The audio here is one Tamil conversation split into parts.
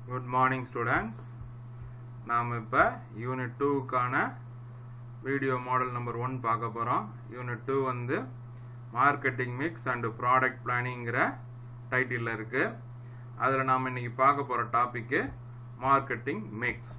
குட் மார்னிங் ஸ்டூடெண்ட்ஸ் நாம் இப்போ யூனிட் டூக்கான வீடியோ மாடல் நம்பர் ஒன் பார்க்க போகிறோம் யூனிட் டூ வந்து மார்க்கெட்டிங் மிக்ஸ் அண்டு ப்ராடக்ட் பிளானிங்கிற டைட்டிலில் இருக்குது அதில் நாம் இன்னைக்கு பார்க்க போகிற topic marketing mix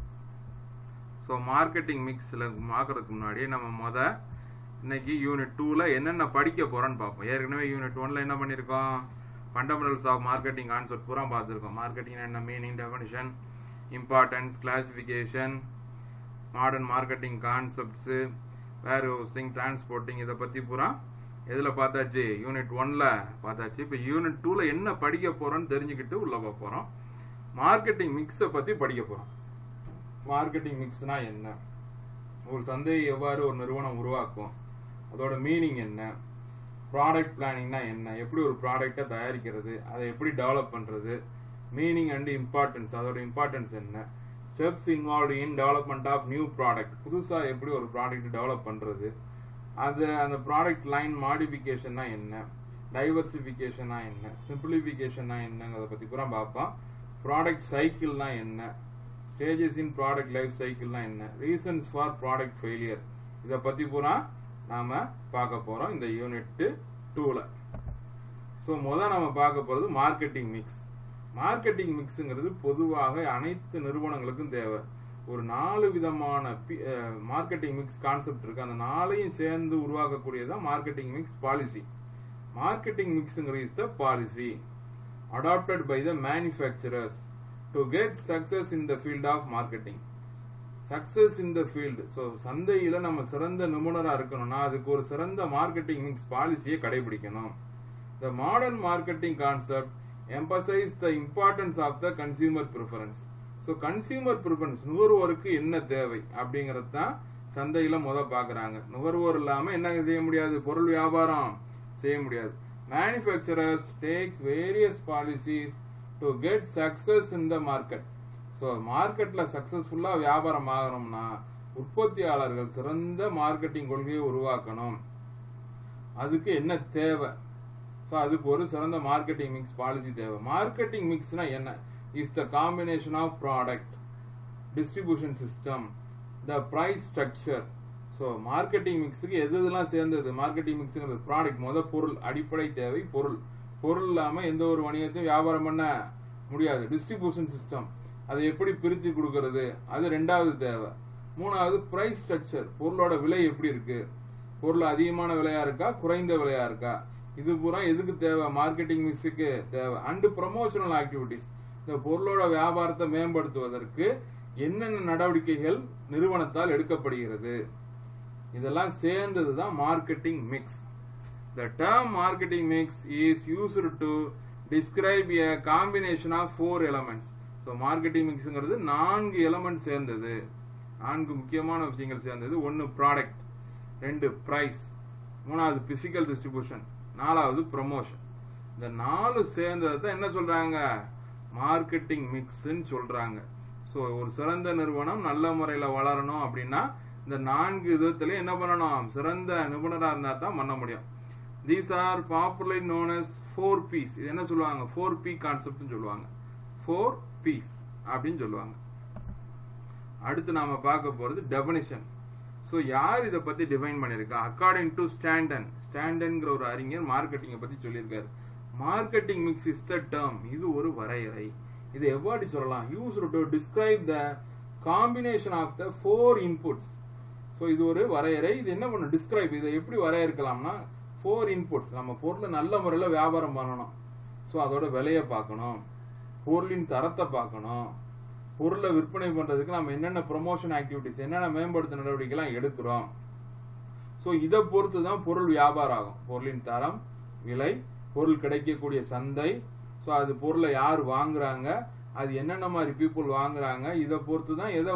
so marketing மிக்ஸில் பார்க்கறதுக்கு முன்னாடி நம்ம முத இன்னைக்கு யூனிட் டூவில் என்னென்ன படிக்க போகிறோன்னு பார்ப்போம் ஏற்கனவே யூனிட் ஒன்ல என்ன பண்ணியிருக்கோம் ஃபண்டமெண்டல்ஸ் ஆஃப் மார்க்கெட்டிங் கான்செப்ட் பூரா பார்த்துருக்கோம் மார்க்கெட்டிங் என்ன meaning definition importance classification modern marketing concepts warehousing transporting இதை பற்றி பூரா எதில் பார்த்தாச்சு யூனிட் ஒன்ல பார்த்தாச்சு இப்போ யூனிட் டூவில் என்ன படிக்க போகிறோன்னு தெரிஞ்சுக்கிட்டு உள்ளே போக போகிறோம் மார்க்கெட்டிங் மிக்ஸை பற்றி படிக்க போகிறோம் மார்க்கெட்டிங் மிக்ஸ்னா என்ன ஒரு சந்தையை எவ்வாறு ஒரு நிறுவனம் உருவாக்கும் அதோட மீனிங் என்ன ப்ராடக்ட் பிளானிங்னா என்ன எப்படி ஒரு ப்ராடக்டை தயாரிக்கிறது அதை எப்படி டெவலப் பண்ணுறது மீனிங் அண்ட் இம்பார்ட்டன்ஸ் அதோட இம்பார்ட்டன்ஸ் என்ன steps involve in development of new product புதுசாக எப்படி ஒரு ப்ராடக்ட் டெவலப் பண்ணுறது அது அந்த ப்ராடக்ட் லைன் மாடிஃபிகேஷன்னா என்ன டைவர்சிஃபிகேஷனா என்ன சிம்பிளிஃபிகேஷனா என்னங்கிறத பற்றி பூரா பார்ப்போம் ப்ராடக்ட் சைக்கிள்னா என்ன ஸ்டேஜஸ் இன் ப்ராடக்ட் லைஃப் சைக்கிள்னா என்ன ரீசன்ஸ் ஃபார் ப்ராடக்ட் ஃபெயிலியர் இதை பற்றி பூரா நாம் பார்க்க போகிறோம் இந்த யூனிட் டூவில் ஸோ முதல் நம்ம பார்க்க போகிறது மார்க்கெட்டிங் மிக்ஸ் மார்க்கெட்டிங் மிக்ஸுங்கிறது பொதுவாக அனைத்து நிறுவனங்களுக்கும் தேவை ஒரு நாலு விதமான மார்க்கெட்டிங் மிக்ஸ் கான்செப்ட் இருக்கு அந்த நாளையும் சேர்ந்து உருவாக்கக்கூடியதான் மார்க்கெட்டிங் மிக்ஸ் பாலிசி மார்க்கெட்டிங் மிக்ஸுங்கிறது is the policy adopted by the manufacturers to get success in the field of marketing success in the field so சந்தையில் நம்ம சிறந்த நிபுணராக இருக்கணும்னா அதுக்கு ஒரு சிறந்த மார்க்கெட்டிங் மிக்ஸ் பாலிசியை கடைபிடிக்கணும் the modern marketing concept emphasise the importance of the consumer preference so consumer preference நுகர்வோருக்கு என்ன தேவை அப்படிங்கிறது தான் சந்தையில் முத பார்க்குறாங்க நுகர்வோர் இல்லாமல் என்ன செய்ய முடியாது பொருள் வியாபாரம் செய்ய முடியாது manufacturers take various policies to get success in the market so மார்க்கெட்டில் சக்ஸஸ்ஃபுல்லாக வியாபாரம் ஆகணும்னா உற்பத்தியாளர்கள் சிறந்த மார்க்கெட்டிங் கொள்கையை உருவாக்கணும் அதுக்கு என்ன தேவை ஸோ அதுக்கு ஒரு சிறந்த மார்க்கெட்டிங் மிக்ஸ் பாலிசி தேவை மார்க்கெட்டிங் மிக்ஸ்னா என்ன is the combination of product distribution system the price structure so marketing மிக்ஸுக்கு எது இதெல்லாம் சேர்ந்தது மார்க்கெட்டிங் மிக்ஸுங்கிறது ப்ராடக்ட் முத பொருள் அடிப்படை தேவை பொருள் பொருள் இல்லாமல் எந்த ஒரு வணிகத்தையும் வியாபாரம் பண்ண முடியாது டிஸ்ட்ரிபியூஷன் சிஸ்டம் அதை எப்படி பிரித்து கொடுக்கறது அது ரெண்டாவது தேவை மூணாவது ப்ரைஸ் ஸ்ட்ரக்சர் பொருளோட விலை எப்படி இருக்கு பொருள் அதிகமான விலையா இருக்கா குறைந்த விலையா இருக்கா இது பூரா எதுக்கு தேவை மார்க்கெட்டிங் மிக்ஸுக்கு தேவை அண்டு ப்ரமோஷனல் ஆக்டிவிட்டிஸ் இந்த பொருளோட வியாபாரத்தை மேம்படுத்துவதற்கு என்னென்ன நடவடிக்கைகள் நிறுவனத்தால் எடுக்கப்படுகிறது இதெல்லாம் சேர்ந்தது தான் marketing mix the term marketing mix is used to describe a combination of four elements so marketing மிக்ஸுங்கிறது நான்கு எலமெண்ட் சேர்ந்தது நான்கு முக்கியமான விஷயங்கள் சேர்ந்தது ஒன்று ப்ராடக்ட் ரெண்டு ப்ரைஸ் மூணாவது பிசிக்கல் டிஸ்ட்ரிபியூஷன் நாலாவது ப்ரமோஷன் இந்த நாலு சேர்ந்ததை தான் என்ன சொல்றாங்க மார்க்கெட்டிங் மிக்ஸ்ன்னு சொல்றாங்க ஸோ ஒரு சிறந்த நிறுவனம் நல்ல முறையில் வளரணும் அப்படின்னா இந்த நான்கு விதத்துல என்ன பண்ணணும் சிறந்த நிபுணராக இருந்தால் தான் பண்ண முடியும் these are popular known as four Ps இது என்ன சொல்லுவாங்க ஃபோர் பி கான்செப்ட்னு சொல்லுவாங்க ஃபோர் பீஸ் அப்படின்னு சொல்லுவாங்க அடுத்து நாம பார்க்க போறது டெபனிஷன் ஸோ யார் இதை பத்தி டிஃபைன் பண்ணியிருக்கா அக்கார்டிங் டு ஸ்டாண்டன் ஸ்டாண்டன்ங்கிற ஒரு அறிஞர் மார்க்கெட்டிங்கை பத்தி சொல்லியிருக்காரு marketing mix is the term இது ஒரு வரையறை இதை எவ்வாறு சொல்லலாம் use to describe the combination of the four inputs so இது ஒரு வரையறை இது என்ன பண்ணும் டிஸ்கிரைப் இதை எப்படி வரையறுக்கலாம்னா ஃபோர் இன்புட்ஸ் நம்ம பொருளை நல்ல முறையில் வியாபாரம் பண்ணணும் ஸோ அதோட விலையை பார்க்கணும் பொருளின் தரத்தை பார்க்கணும் பொருளை விற்பனை பண்றதுக்கு நம்ம என்னென்ன ப்ரொமோஷன் ஆக்டிவிட்டிஸ் என்னென்ன மேம்படுத்த நடவடிக்கைலாம் எடுக்கிறோம் ஸோ இதை பொறுத்து தான் பொருள் வியாபாரம் ஆகும் பொருளின் தரம் விலை பொருள் கிடைக்கக்கூடிய சந்தை ஸோ அது பொருளை யார் வாங்குறாங்க அது என்னென்ன மாதிரி பீப்புள் வாங்குறாங்க இதை பொறுத்து தான் எதை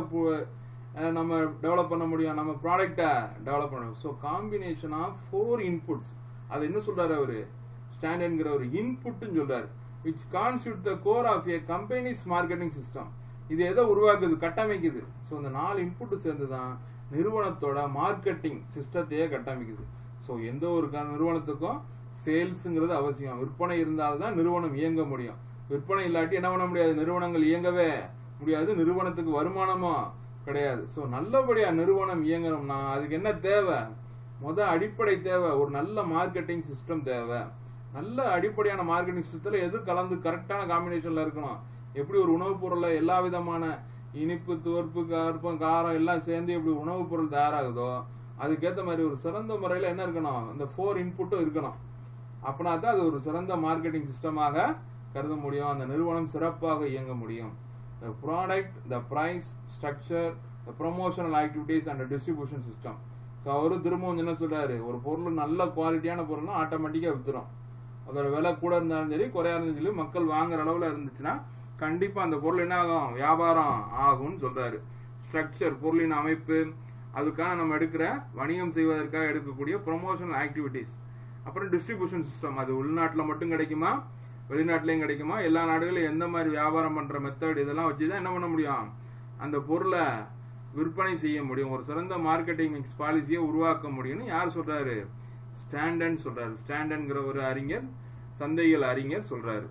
நம்ம டெவலப் பண்ண முடியும் நம்ம ப்ராடக்டை டெவலப் பண்ண முடியும் so combination of four inputs அது என்ன சொல்றாரு அவரு ஸ்டாண்டர்ட்ங்கிற ஒரு இன்புட்னு சொல்றாரு which constitute the core of a company's marketing system இது எதை உருவாக்குது கட்டமைக்குது ஸோ இந்த நாலு இன்புட் சேர்ந்து தான் நிறுவனத்தோட மார்க்கெட்டிங் சிஸ்டத்தையே கட்டமைக்குது ஸோ எந்த ஒரு நிறுவனத்துக்கும் சேல்ஸுங்கிறது அவசியம் விற்பனை இருந்தால்தான் நிறுவனம் இயங்க முடியும் விற்பனை இல்லாட்டி என்ன பண்ண முடியாது நிறுவனங்கள் இயங்கவே முடியாது நிறுவனத்துக்கு வருமானமும் கிடையாது ஸோ நல்லபடியா நிறுவனம் இயங்கணும்னா அதுக்கு என்ன தேவை முத அடிப்படை தேவை ஒரு நல்ல மார்க்கெட்டிங் சிஸ்டம் தேவை நல்ல அடிப்படையான மார்க்கெட்டிங் சிஸ்டத்துல எது கலந்து கரெக்டான காம்பினேஷன்ல இருக்கணும் எப்படி ஒரு உணவுப் பொருள்ல எல்லா விதமான இனிப்பு துவர்ப்பு கருப்பம் காரம் எல்லாம் சேர்ந்து எப்படி உணவுப் பொருள் தயாராகுதோ அதுக்கேற்ற மாதிரி ஒரு சிறந்த முறையில என்ன இருக்கணும் இந்த ஃபோர் இன்புட்டும் இருக்கணும் அப்படின்னா தான் அது ஒரு சிறந்த மார்க்கெட்டிங் சிஸ்டமாக கருத முடியும் அந்த நிறுவனம் சிறப்பாக இயங்க முடியும் the product the price structure the promotional activities and distribution system so அவரும் திரும்பவும் என்ன சொல்றாரு ஒரு பொருள் நல்ல குவாலிட்டியான பொருள்னா ஆட்டோமேட்டிக்காக வித்துரும் அதோட விலை கூட இருந்தாலும் சரி குறையா இருந்தாலும் சரி மக்கள் வாங்குற அளவுல இருந்துச்சுன்னா கண்டிப்பா அந்த பொருள் என்ன ஆகும் வியாபாரம் ஆகும்னு சொல்றாரு ஸ்ட்ரக்சர் பொருளின் அமைப்பு அதுக்காக நம்ம எடுக்கிற வணிகம் செய்வதற்காக எடுக்கக்கூடிய ப்ரொமோஷனல் ஆக்டிவிட்டீஸ் அப்புறம் டிஸ்ட்ரிபியூஷன் சிஸ்டம் அது உள்நாட்டில் மட்டும் கிடைக்குமா வெளிநாட்டிலையும் கிடைக்குமா எல்லா நாடுகளும் எந்த மாதிரி வியாபாரம் பண்ற மெத்தட் இதெல்லாம் வச்சு தான் என்ன பண்ண முடியும் அந்த பொருளை விற்பனை செய்ய முடியும் ஒரு சிறந்த மார்க்கெட்டிங் மிக்ஸ் பாலிசியை உருவாக்க முடியும்னு யார் சொல்றாரு ஸ்டாண்டன் சொல்றாரு ஸ்டாண்டன்ங்கிற ஒரு அறிஞர் சந்தைகள் அறிஞர் சொல்றாரு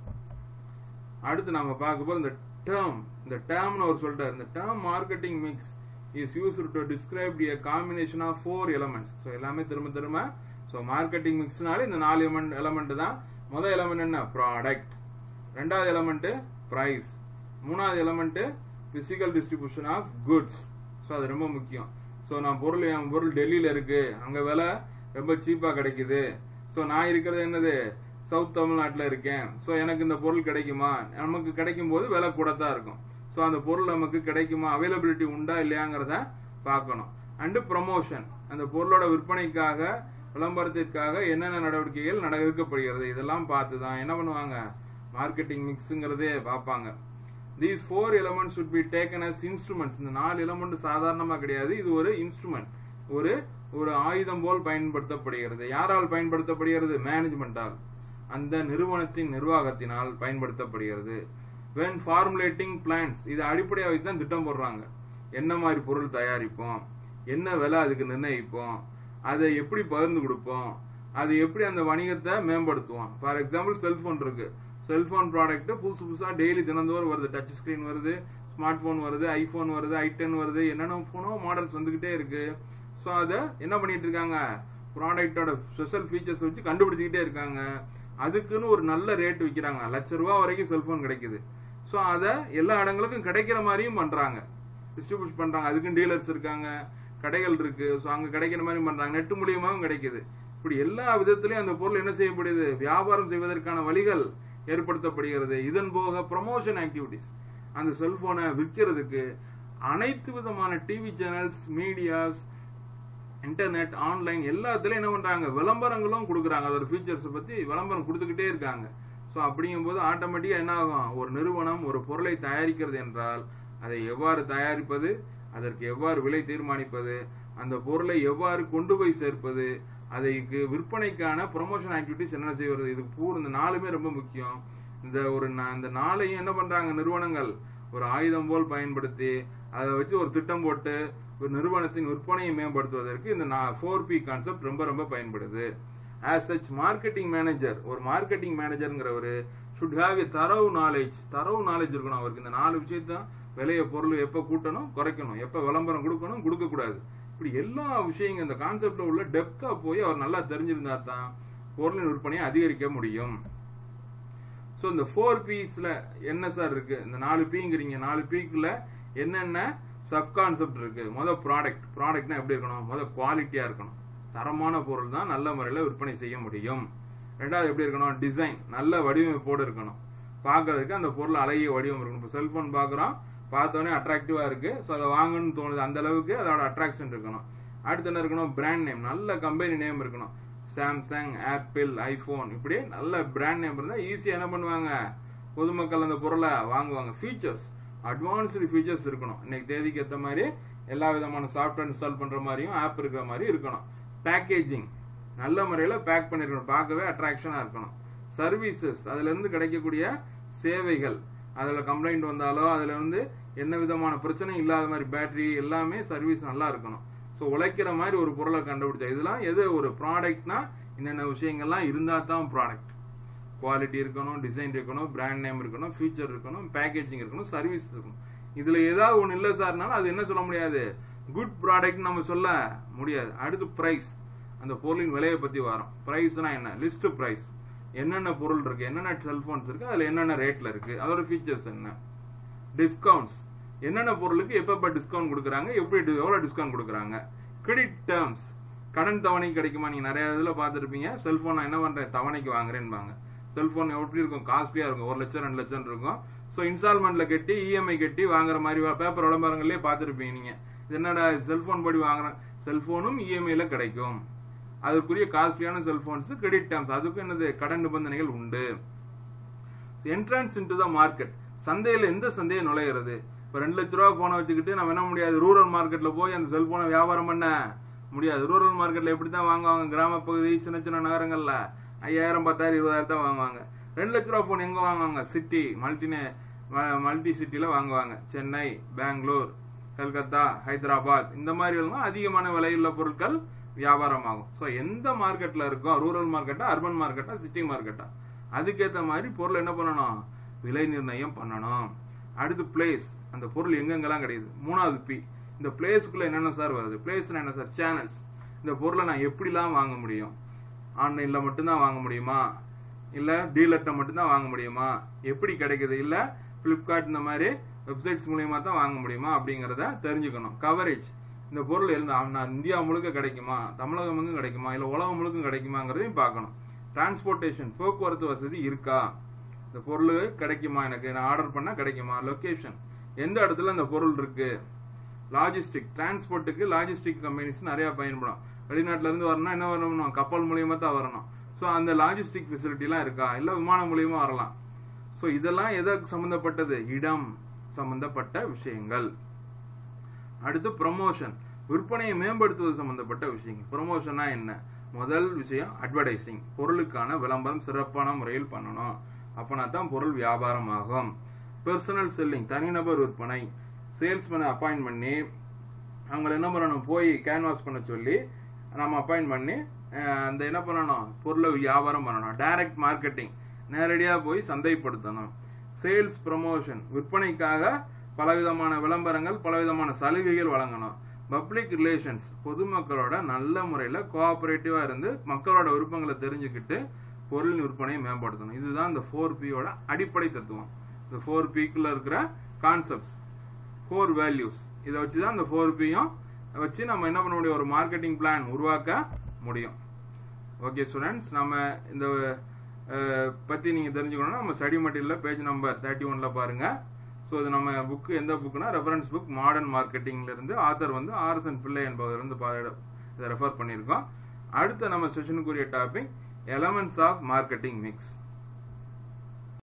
அடுத்து நாம பார்க்க போது இந்த டேர்ம் இந்த டேர்ம்னு அவர் சொல்றாரு இந்த term marketing mix is use to describe a combination of four elements so எல்லாமே திரும்ப திரும்ப ஸோ மார்க்கெட்டிங் மிக்ஸ்னாலே இந்த நாலு எலமெண்ட் எலமெண்ட் தான் முதல் எலமெண்ட் என்ன ப்ராடக்ட் ரெண்டாவது எலமெண்ட் பிரைஸ் மூணாவது element physical distribution of goods so அது ரொம்ப முக்கியம் ஸோ நான் பொருள் என் பொருள் டெல்லியில இருக்கு அங்க விலை ரொம்ப சீப்பா கிடைக்குது ஸோ நான் இருக்கிறது என்னது சவுத் தமிழ்நாட்டில் இருக்கேன் ஸோ எனக்கு இந்த பொருள் கிடைக்குமா நமக்கு கிடைக்கும் போது விலை கூட தான் இருக்கும் ஸோ அந்த பொருள் நமக்கு கிடைக்குமா அவைலபிலிட்டி உண்டா இல்லையாங்கிறத பார்க்கணும் அண்டு ப்ரமோஷன் அந்த பொருளோட விற்பனைக்காக விளம்பரத்திற்காக என்னென்ன நடவடிக்கைகள் நடக்கப்படுகிறது இதெல்லாம் பார்த்து தான் என்ன பண்ணுவாங்க மார்க்கெட்டிங் மிக்ஸுங்கிறதே பார்ப்பாங்க these four elements should be taken as instruments இந்த நாலு எலமெண்ட் சாதாரணமா கிடையாது இது ஒரு இன்ஸ்ட்ருமெண்ட் ஒரு ஒரு ஆயுதம் போல் பயன்படுத்தப்படுகிறது யாரால் பயன்படுத்தப்படுகிறது மேனேஜ்மெண்டால் அந்த நிறுவனத்தின் நிர்வாகத்தினால் பயன்படுத்தப்படுகிறது when formulating plans இதை அடிப்படையாக வைத்து தான் திட்டம் போடுறாங்க என்ன மாதிரி பொருள் தயாரிப்போம் என்ன விலை அதுக்கு நிர்ணயிப்போம் அதை எப்படி பகிர்ந்து கொடுப்போம் அது எப்படி அந்த வணிகத்தை மேம்படுத்துவோம் ஃபார் எக்ஸாம்பிள் செல்போன் இருக்கு செல்போன் ப்ராடக்ட் புதுசு புதுசா டெய்லி தினந்தோறும் வருது டச் ஸ்கிரீன் வருது ஸ்மார்ட் போன் வருது ஐபோன் வருது ஐ டென் வருது என்னென்ன போனோ மாடல்ஸ் வந்துகிட்டே இருக்கு ஸோ அதை என்ன பண்ணிட்டு இருக்காங்க ப்ராடக்டோட ஸ்பெஷல் ஃபீச்சர்ஸ் வச்சு கண்டுபிடிச்சிக்கிட்டே இருக்காங்க அதுக்குன்னு ஒரு நல்ல ரேட் விற்கிறாங்க லட்ச ரூபா வரைக்கும் செல்போன் கிடைக்குது ஸோ அதை எல்லா இடங்களுக்கும் கிடைக்கிற மாதிரியும் பண்றாங்க டிஸ்ட்ரிபியூட் பண்றாங்க அதுக்கும் டீலர்ஸ் இருக்காங்க கடைகள் இருக்கு ஸோ அங்க கிடைக்கிற மாதிரி பண்றாங்க நெட் மூலியமாகவும் கிடைக்குது இப்படி எல்லா விதத்திலையும் அந்த பொருள் என்ன செய்யப்படுது வியாபாரம் செய்வதற்கான வழிகள் ஏற்படுத்தப்படுகிறது இதன் போக ப்ரமோஷன் ஆக்டிவிட்டிஸ் அந்த செல்போனை விற்கிறதுக்கு அனைத்து விதமான TV channels medias internet online எல்லாத்துலயும் என்ன பண்றாங்க விளம்பரங்களும் கொடுக்குறாங்க அதோட ஃபீச்சர்ஸ் பத்தி விளம்பரம் கொடுத்துக்கிட்டே இருக்காங்க ஸோ அப்படிங்கும்போது ஆட்டோமேட்டிக்கா என்ன ஆகும் ஒரு நிறுவனம் ஒரு பொருளை தயாரிக்கிறது என்றால் அதை எவ்வாறு தயாரிப்பது அதற்கு எவ்வாறு விலை தீர்மானிப்பது அந்த பொருளை எவ்வாறு கொண்டு போய் சேர்ப்பது அதைக்கு விற்பனைக்கான ப்ரொமோஷன் ஆக்டிவிட்டிஸ் என்ன செய்வது இதுக்கு பூர் இந்த நாலுமே ரொம்ப முக்கியம் இந்த ஒரு நா- இந்த நாளையும் என்ன பண்றாங்க நிறுவனங்கள் ஒரு ஆயுதம் போல் பயன்படுத்தி அதை வச்சு ஒரு திட்டம் போட்டு ஒரு நிறுவனத்தின் விற்பனையை மேம்படுத்துவதற்கு இந்த ஃபோர் பி கான்செப்ட் ரொம்ப ரொம்ப பயன்படுது ஆஸ் சச் மார்க்கெட்டிங் மேனேஜர் ஒரு மார்க்கெட்டிங் மேனேஜருங்கிறவர் ஷுட் ஹாவ் எ தரவு நாலேஜ் தரவு நாலேஜ் இருக்கணும் அவருக்கு இந்த நாலு விஷயத்தான் விலைய பொருள் எப்ப கூட்டணும் குறைக்கணும் எப்ப விளம்பரம் கொடுக்கணும் கொடுக்க கூடாது இப்படி எல்லா விஷயங்கள் இந்த கான்செப்ட்ல உள்ள டெப்தா போய் அவர் நல்லா தெரிஞ்சிருந்தா தான் பொருளின் விற்பனையை அதிகரிக்க முடியும் ஸோ இந்த ஃபோர் பீஸ்ல என்ன சார் இருக்கு இந்த நாலு பீங்கிறீங்க நாலு பீக்குள்ள என்னென்ன சப் கான்செப்ட் இருக்கு முத ப்ராடக்ட் ப்ராடக்ட்னா எப்படி இருக்கணும் முத குவாலிட்டியா இருக்கணும் தரமான பொருள் தான் நல்ல முறையில் விற்பனை செய்ய முடியும் ரெண்டாவது எப்படி இருக்கணும் டிசைன் நல்ல வடிவமைப்போடு இருக்கணும் பார்க்கறதுக்கு அந்த பொருள் அழகிய வடிவம் இருக்கணும் இப்போ செல்போன் பார்க்குறோம் பார்த்தோன்னே அட்ராக்டிவா இருக்கு ஸோ அதை வாங்கணும்னு தோணுது அந்த அளவுக்கு அதோட அட்ராக்ஷன் இருக்கணும் அடுத்து என்ன இருக்கணும் பிராண்ட் நேம் நல்ல கம்பெனி நேம் இருக்கணும் சாம்சங் ஆப்பிள் ஐபோன் இப்படி நல்ல பிராண்ட் நேம் இருந்தா ஈஸியா என்ன பண்ணுவாங்க பொதுமக்கள் அந்த பொருளை வாங்குவாங்க ஃபீச்சர்ஸ் அட்வான்ஸ்டு ஃபீச்சர்ஸ் இருக்கணும் இன்னைக்கு தேதிக்கு ஏற்ற மாதிரி எல்லா விதமான சாஃப்ட்வேர் இன்ஸ்டால் பண்ற மாதிரியும் ஆப் இருக்கிற மாதிரி இருக்கணும் பேக்கேஜிங் நல்ல முறையில் பேக் பண்ணிருக்கணும் பார்க்கவே அட்ராக்ஷனா இருக்கணும் சர்வீசஸ் அதுல இருந்து கிடைக்கக்கூடிய சேவைகள் அதுல கம்ப்ளைண்ட் வந்தாலோ அதுல வந்து என்ன விதமான பிரச்சனையும் இல்லாத மாதிரி பேட்டரி எல்லாமே சர்வீஸ் நல்லா இருக்கணும் ஸோ உழைக்கிற மாதிரி ஒரு பொருளை கண்டுபிடிச்சா இதெல்லாம் எது ஒரு ப்ராடக்ட்னா என்னென்ன விஷயங்கள்லாம் இருந்தா தான் ப்ராடக்ட் குவாலிட்டி இருக்கணும் டிசைன் இருக்கணும் பிராண்ட் நேம் இருக்கணும் ஃபீச்சர் இருக்கணும் பேக்கேஜிங் இருக்கணும் சர்வீஸ் இருக்கணும் இதுல ஏதாவது ஒன்று இல்லை சார்னாலும் அது என்ன சொல்ல முடியாது குட் ப்ராடக்ட் நம்ம சொல்ல முடியாது அடுத்து பிரைஸ் அந்த பொருளின் விலையை பத்தி வரும் பிரைஸ்னா என்ன லிஸ்ட் பிரைஸ் என்னென்ன பொருள் இருக்கு என்னென்ன செல்போன்ஸ் இருக்கு அதுல என்னென்ன ரேட்ல இருக்கு அதோட ஃபீச்சர்ஸ் என்ன டிஸ்கவுண்ட்ஸ் என்னென்ன பொருளுக்கு எப்பப்ப டிஸ்கவுண்ட் கொடுக்குறாங்க எப்படி டி- எவ்வளவு டிஸ்கவுண்ட் கொடுக்குறாங்க கிரெடிட் டேர்ம்ஸ் கடன் தவணை கிடைக்குமா நீங்க நிறைய இதுல பார்த்துருப்பீங்க செல்போன் நான் என்ன பண்றேன் தவணைக்கு வாங்குறேன்பாங்க செல்போன் எப்படி இருக்கும் காஸ்ட்லியா இருக்கும் ஒரு லட்சம் ரெண்டு லட்சம் இருக்கும் ஸோ இன்ஸ்டால்மெண்ட்ல கட்டி இஎம்ஐ கட்டி வாங்குற மாதிரி பேப்பர் விளம்பரங்களே பார்த்துருப்பீங்க நீங்க இது என்னடா செல்போன் படி வாங்குறேன் செல்போனும் இஎம்ஐல கிடைக்கும் அதுக்குரிய காஸ்ட்லியான செல்போன்ஸ் கிரெடிட் டேர்ம்ஸ் அதுக்கும் என்னது கடன் நிபந்தனைகள் உண்டு என்ட்ரன்ஸ் இன்டு த மார்க்கெட் சந்தையில எந்த சந்தையை நுழையிறது இப்ப ரெண்டு லட்ச ரூபா போனை வச்சுக்கிட்டு நம்ம என்ன முடியாது ரூரல் மார்க்கெட்ல போய் அந்த செல்போனை வியாபாரம் பண்ண முடியாது ரூரல் மார்க்கெட்ல எப்படி தான் வாங்குவாங்க கிராம பகுதி சின்ன சின்ன நகரங்கள்ல ஐயாயிரம் பத்தாயிரம் இருபதாயிரம் தான் வாங்குவாங்க ரெண்டு லட்ச ரூபா போன் எங்க வாங்குவாங்க சிட்டி மல்டினே மல்டி சிட்டில வாங்குவாங்க சென்னை பெங்களூர் கல்கத்தா ஹைதராபாத் இந்த மாதிரி எல்லாம் அதிகமான விலையுள்ள பொருட்கள் வியாபாரம் ஆகும் ஸோ எந்த மார்க்கெட்ல இருக்கோ ரூரல் மார்க்கெட்டா அர்பன் மார்க்கெட்டா சிட்டி மார்க்கெட்டா அதுக்கேற்ற மாதிரி பொருள் என்ன பண்ணணும் விலை நிர்ணயம் பண்ணணும் அடுத்து பிளேஸ் அந்த பொருள் எங்கெங்கெல்லாம் கிடைக்குது மூணாவது பி இந்த பிளேஸ்க்குள்ள என்னென்ன சார் வருது பிளேஸ்னா என்ன சார் சேனல்ஸ் இந்த பொருளை நான் எப்படிலாம் வாங்க முடியும் ஆன்லைன்ல மட்டும்தான் வாங்க முடியுமா இல்ல டீலர்கிட்ட மட்டும்தான் வாங்க முடியுமா எப்படி கிடைக்குது இல்ல பிளிப்கார்ட் இந்த மாதிரி வெப்சைட்ஸ் மூலியமா தான் வாங்க முடியுமா அப்படிங்கறத தெரிஞ்சுக்கணும் கவரேஜ் இந்த பொருள் இருந்தா நான் இந்தியா முழுக்க கிடைக்குமா தமிழகம் முழுக்க கிடைக்குமா இல்ல உலகம் முழுக்க கிடைக்குமாங்கிறதையும் பார்க்கணும் டிரான்ஸ்போர்ட்டேஷன் போக்குவரத்து வசதி இருக்கா இந்த பொருள் கிடைக்குமா எனக்கு நான் ஆர்டர் பண்ணா கிடைக்குமா லொகேஷன் எந்த இடத்துல அந்த பொருள் இருக்கு லாஜிஸ்டிக் டிரான்ஸ்போர்ட்டுக்கு லாஜிஸ்டிக் கம்பெனிஸ் நிறைய பயன்படும் வெளிநாட்டுல இருந்து வரணும்னா என்ன வரணும் கப்பல் மூலியமா தான் வரணும் ஸோ அந்த லாஜிஸ்டிக் ஃபெசிலிட்டிலாம் இருக்கா இல்ல விமானம் மூலியமா வரலாம் ஸோ இதெல்லாம் எதற்கு சம்பந்தப்பட்டது இடம் சம்பந்தப்பட்ட விஷயங்கள் அடுத்து ப்ரொமோஷன் விற்பனையை மேம்படுத்துவது சம்பந்தப்பட்ட விஷயங்கள் ப்ரொமோஷனா என்ன முதல் விஷயம் அட்வர்டைசிங் பொருளுக்கான விளம்பரம் சிறப்பான முறையில் பண்ணணும் அப்பனா தான் பொருள் வியாபாரம் ஆகும் பர்சனல் செல்லிங் தனிநபர் விற்பனை சேல்ஸ்மேனை அப்பாயிண்ட் பண்ணி அவங்கள என்ன பண்ணணும் போய் கேன்வாஸ் பண்ண சொல்லி நம்ம அப்பாயிண்ட் பண்ணி அஹ், அந்த என்ன பண்ணணும் பொருளை வியாபாரம் பண்ணணும் டைரக்ட் மார்க்கெட்டிங் நேரடியாக போய் சந்தைப்படுத்தணும் சேல்ஸ் ப்ரமோஷன் விற்பனைக்காக பலவிதமான விளம்பரங்கள் பலவிதமான சலுகைகள் வழங்கணும் பப்ளிக் ரிலேஷன்ஸ் பொதுமக்களோட நல்ல முறையில் கோஆபரேட்டிவா இருந்து மக்களோட விருப்பங்களை தெரிஞ்சுக்கிட்டு பொருள் விற்பனையை மேம்படுத்தணும் இதுதான் இந்த ஃபோர் பியோட அடிப்படை தத்துவம் இந்த ஃபோர் பிக்குள்ள இருக்கிற கான்செப்ட்ஸ் கோர் வேல்யூஸ் இதை வச்சு தான் இந்த ஃபோர் பியும் வச்சு நம்ம என்ன பண்ண முடியும் ஒரு மார்க்கெட்டிங் பிளான் உருவாக்க முடியும் ஓகே ஸ்டூடெண்ட்ஸ் நம்ம இந்த அஹ், பத்தி நீங்க தெரிஞ்சுக்கணும்னா நம்ம study material page number thirty ஒன்ல பாருங்க ஸோ இது நம்ம புக் எந்த புக்னா ரெஃபரன்ஸ் புக் மாடர்ன் மார்க்கெட்டிங்ல இருந்து ஆத்தர் வந்து ஆர்எஸ்என் பிள்ளை என்பவர் இருந்து பா- இதை ரெஃபர் பண்ணியிருக்கோம் அடுத்த நம்ம செஷனுக்குரிய topic elements of marketing mix